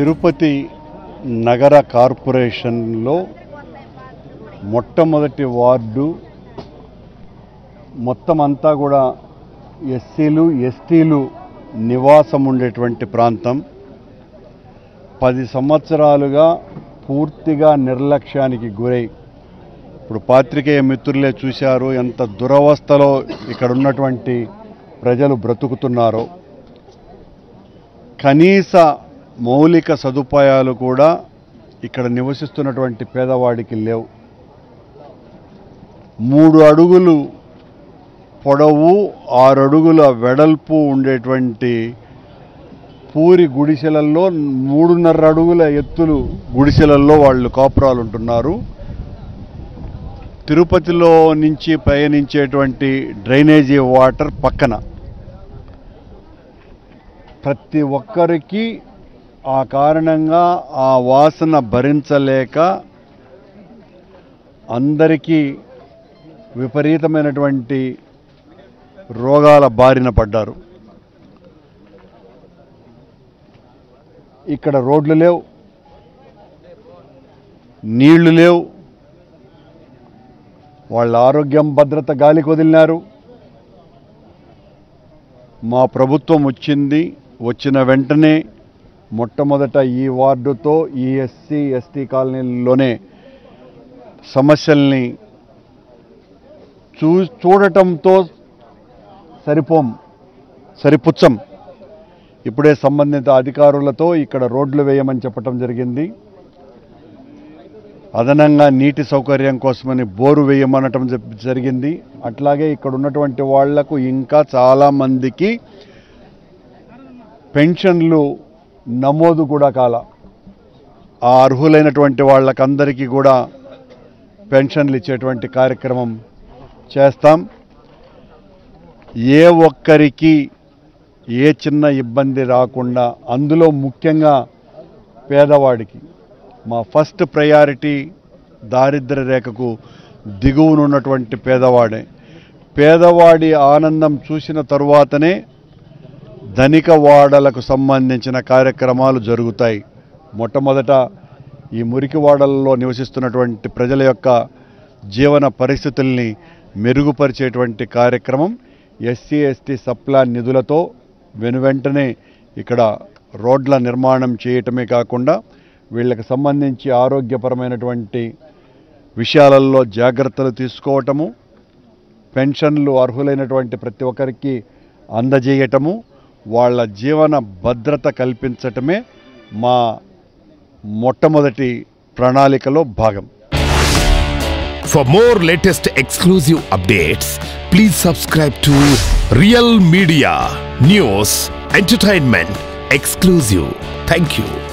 తిరుపతి నగర కార్పొరేషన్లో మొట్టమొదటి వార్డు మొత్తం అంతా కూడా ఎస్సీలు ఎస్టీలు నివాసం ఉండేటువంటి ప్రాంతం పది సంవత్సరాలుగా పూర్తిగా నిర్లక్ష్యానికి గురై ఇప్పుడు పాత్రికేయ మిత్రులే చూశారు ఎంత దురవస్థలో ఇక్కడ ఉన్నటువంటి ప్రజలు బ్రతుకుతున్నారో కనీస మౌలిక సదుపాయాలు కూడా ఇక్కడ నివసిస్తున్నటువంటి పేదవాడికి లేవు మూడు అడుగులు పొడవు ఆరు అడుగుల వెడల్పు ఉండేటువంటి పూరి గుడిసెలల్లో మూడున్నర అడుగుల ఎత్తులు గుడిసెలల్లో వాళ్ళు కాపురాలు ఉంటున్నారు తిరుపతిలో నుంచి ప్రయాణించేటువంటి డ్రైనేజీ వాటర్ పక్కన ప్రతి ఒక్కరికి ఆ కారణంగా ఆ వాసన భరించలేక అందరికీ విపరీతమైనటువంటి రోగాల బారిన పడ్డారు ఇక్కడ రోడ్లు లేవు నీళ్లు లేవు వాళ్ళ ఆరోగ్యం భద్రత గాలికి వదిలినారు మా ప్రభుత్వం వచ్చింది వచ్చిన వెంటనే మొట్టమొదట ఈ వార్డుతో ఈ ఎస్సీ ఎస్టీ కాలనీలోనే సమస్యల్ని చూ చూడటంతో సరిపోం సరిపుచ్చం ఇప్పుడే సంబంధిత అధికారులతో ఇక్కడ రోడ్లు వేయమని చెప్పటం జరిగింది అదనంగా నీటి సౌకర్యం కోసమని బోరు వేయమనటం జ- జరిగింది అట్లాగే ఇక్కడ ఉన్నటువంటి వాళ్లకు ఇంకా చాలామందికి పెన్షన్లు నమోదు కూడా కాల ఆ అర్హులైనటువంటి వాళ్ళకందరికీ కూడా పెన్షన్లు ఇచ్చేటువంటి కార్యక్రమం చేస్తాం ఏ ఒక్కరికి ఏ చిన్న ఇబ్బంది రాకుండా అందులో ముఖ్యంగా పేదవాడికి మా ఫస్ట్ ప్రయారిటీ దారిద్ర్య రేఖకు దిగువనున్నటువంటి పేదవాడే పేదవాడి ఆనందం చూసిన తరువాతనే ధనిక వాడలకు సంబంధించిన కార్యక్రమాలు జరుగుతాయి మొట్టమొదట ఈ మురికి వాడలలో నివసిస్తున్నటువంటి ప్రజల యొక్క జీవన పరిస్థితుల్ని మెరుగుపరిచేటువంటి కార్యక్రమం ఎస్సీ ఎస్టీ సప్లాన్ నిధులతో వెనువెంటనే ఇక్కడ రోడ్ల నిర్మాణం చేయటమే కాకుండా వీళ్ళకి సంబంధించి ఆరోగ్యపరమైనటువంటి విషయాలలో జాగ్రత్తలు తీసుకోవటము పెన్షన్లు అర్హులైనటువంటి ప్రతి ఒక్కరికి అందజేయటము వాళ్ళ జీవన భద్రత కల్పించటమే మా మొట్టమొదటి ప్రణాళికలో భాగం For more latest exclusive updates, please subscribe to Real Media News Entertainment Exclusive. Thank you.